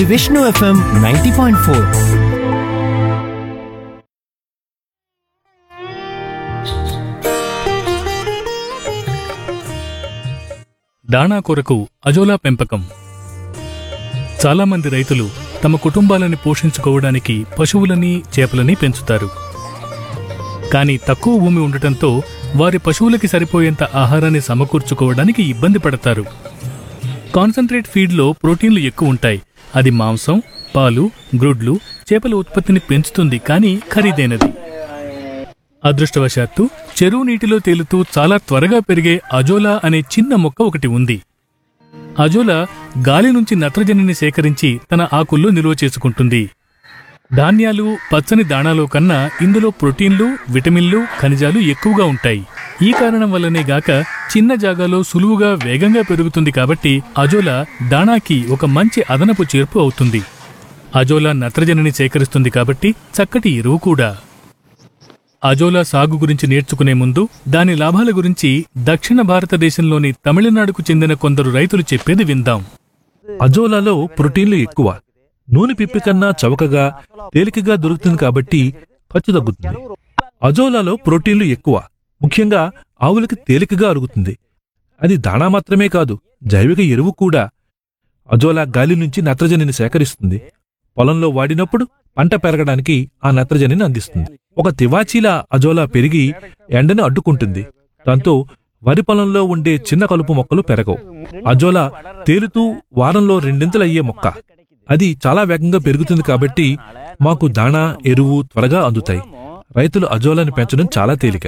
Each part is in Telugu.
Vishnu FM ninety point four దాణా కొరకు అజోలా పెంపకం చాలామంది రైతులు తమ కుటుంబాలని పోషించుకోవడానికి పశువులని చేపలని పెంచుతారు కానీ తక్కువ భూమి ఉండటంతో వారి పశువులకి సరిపోయేంత ఆహారాన్ని సమకూర్చుకోవడానికి ఇబ్బంది పడతారు కాన్సన్ట్రేట్ ఫీడ్లో ప్రోటీన్లు ఎక్కువ ఉంటాయి అది మాంసం పాలు గ్రుడ్లు చేపల ఉత్పత్తిని పెంచుతుంది కానీ ఖరీదైనది అదృష్టవశాత్తు చెరువు నీటిలో తేలుతూ చాలా త్వరగా పెరిగే అజోలా అనే చిన్న మొక్క ఒకటి ఉంది అజోలా గాలి నుంచి నత్రజనిని సేకరించి తన ఆకుల్లో నిల్వ చేసుకుంటుంది ధాన్యాలు పచ్చని దాణాలో కన్నా ఇందులో ప్రోటీన్లు విటమిన్లు ఖనిజాలు ఎక్కువగా ఉంటాయి ఈ కారణం వల్లనే గాక చిన్న జాగాలో సులువుగా వేగంగా పెరుగుతుంది కాబట్టి అజోలా దాణాకి ఒక మంచి అదనపు చేర్పు అవుతుంది అజోలా నత్రజనిని సేకరిస్తుంది కాబట్టి చక్కటి ఎరువు కూడా అజోలా సాగు గురించి నేర్చుకునే ముందు దాని లాభాల గురించి దక్షిణ భారతదేశంలోని తమిళనాడుకు చెందిన కొందరు రైతులు చెప్పేది విందాం అజోలాలో ప్రోటీన్లు ఎక్కువ నూనె పిప్పి కన్నా చవకగా తేలికగా దొరుకుతుంది కాబట్టి ఖర్చు తగ్గుతుంది అజోలాలో ప్రోటీన్లు ఎక్కువ ముఖ్యంగా ఆవులకి తేలికగా అరుగుతుంది అది దాణా మాత్రమే కాదు జైవిక ఎరువు కూడా అజోలా గాలి నుంచి నత్రజనిని సేకరిస్తుంది పొలంలో వాడినప్పుడు పంట పెరగడానికి ఆ నత్రజనిని అందిస్తుంది ఒక తివాచీలా అజోలా పెరిగి ఎండను అడ్డుకుంటుంది దాంతో వరి పొలంలో ఉండే చిన్న కలుపు మొక్కలు పెరగవు అజోలా తేలుతూ వారంలో రెండింతలయ్యే మొక్క అది చాలా వేగంగా పెరుగుతుంది కాబట్టి మాకు దాణా ఎరువు త్వరగా అందుతాయి రైతులు అజోలాని పెంచడం చాలా తేలిక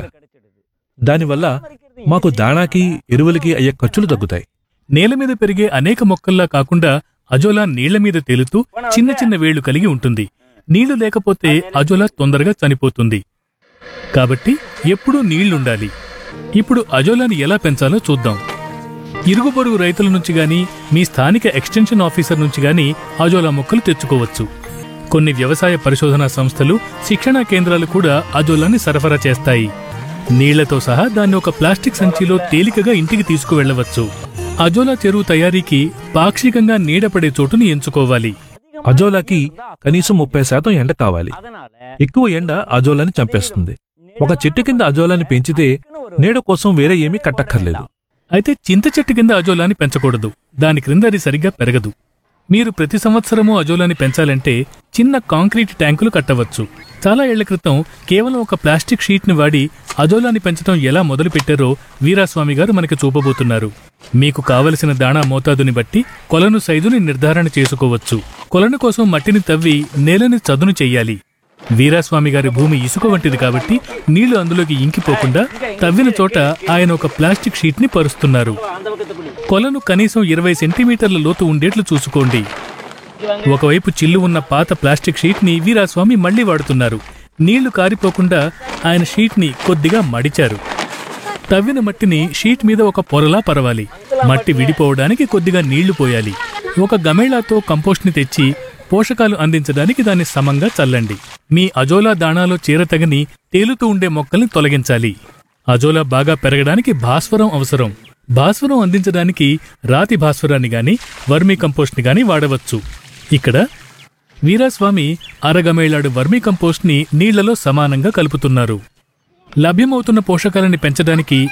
దానివల్ల మాకు దాణాకి ఎరువులకి అయ్యే ఖర్చులు తగ్గుతాయి నేల మీద పెరిగే అనేక మొక్కల్లా కాకుండా అజోలా నీళ్ల మీద తేలుతూ చిన్న చిన్న వేళ్లు కలిగి ఉంటుంది నీళ్లు లేకపోతే అజోలా తొందరగా చనిపోతుంది కాబట్టి ఎప్పుడూ నీళ్లుండాలి ఇప్పుడు అజోలాని ఎలా పెంచాలో చూద్దాం ఇరుగు పొరుగు రైతుల నుంచి గాని మీ స్థానిక ఎక్స్టెన్షన్ ఆఫీసర్ నుంచి గాని అజోలా మొక్కలు తెచ్చుకోవచ్చు కొన్ని వ్యవసాయ పరిశోధనా సంస్థలు శిక్షణా కేంద్రాలు కూడా అజోలాని సరఫరా చేస్తాయి నీళ్లతో సహా దాన్ని ఒక ప్లాస్టిక్ సంచిలో తేలికగా ఇంటికి తీసుకువెళ్లవచ్చు అజోలా చెరువు తయారీకి పాక్షికంగా నీడపడే చోటుని ఎంచుకోవాలి అజోలాకి కనీసం ముప్పై శాతం ఎండ కావాలి ఎక్కువ ఎండ అజోలాని చంపేస్తుంది ఒక చెట్టు కింద అజోలాని పెంచితే నీడ కోసం వేరే ఏమీ కట్టక్కర్లేదు అయితే చింత చెట్టు కింద అజోలాని పెంచకూడదు దాని క్రింద అది సరిగ్గా పెరగదు మీరు ప్రతి సంవత్సరము అజోలాని పెంచాలంటే చిన్న కాంక్రీట్ ట్యాంకులు కట్టవచ్చు చాలా ఏళ్ల క్రితం కేవలం ఒక ప్లాస్టిక్ షీట్ని వాడి అజోలాని పెంచడం ఎలా మొదలుపెట్టారో వీరాస్వామి గారు మనకి చూపబోతున్నారు మీకు కావలసిన దాణా మోతాదుని బట్టి కొలను సైజుని నిర్ధారణ చేసుకోవచ్చు కొలను కోసం మట్టిని తవ్వి నేలని చదును చెయ్యాలి వీరాస్వామి గారి భూమి ఇసుక వంటిది కాబట్టి నీళ్లు అందులోకి ఇంకిపోకుండా తవ్విన చోట ఆయన ఒక ప్లాస్టిక్ షీట్ ని పరుస్తున్నారు కొలను కనీసం ఇరవై సెంటీమీటర్ల లోతు ఉండేట్లు చూసుకోండి ఒకవైపు చిల్లు ఉన్న పాత ప్లాస్టిక్ షీట్ ని వీరాస్వామి మళ్లీ వాడుతున్నారు నీళ్లు కారిపోకుండా ఆయన షీట్ ని కొద్దిగా మడిచారు తవ్విన మట్టిని షీట్ మీద ఒక పొరలా పరవాలి మట్టి విడిపోవడానికి కొద్దిగా నీళ్లు పోయాలి ఒక గమేళాతో కంపోస్ట్ ని తెచ్చి పోషకాలు అందించడానికి దాన్ని సమంగా చల్లండి మీ అజోలా దాణాలో చేరతగని తేలుతూ ఉండే మొక్కల్ని తొలగించాలి అజోలా బాగా పెరగడానికి భాస్వరం అవసరం భాస్వరం అందించడానికి రాతి భాస్వరాన్ని గాని వర్మీ కంపోస్ట్ ని గాని వాడవచ్చు ఇక్కడ వీరాస్వామి అరగమేళాడు వర్మీ కంపోస్ట్ ని నీళ్లలో సమానంగా కలుపుతున్నారు లభ్యమవుతున్న పోషకాలని పెంచడానికి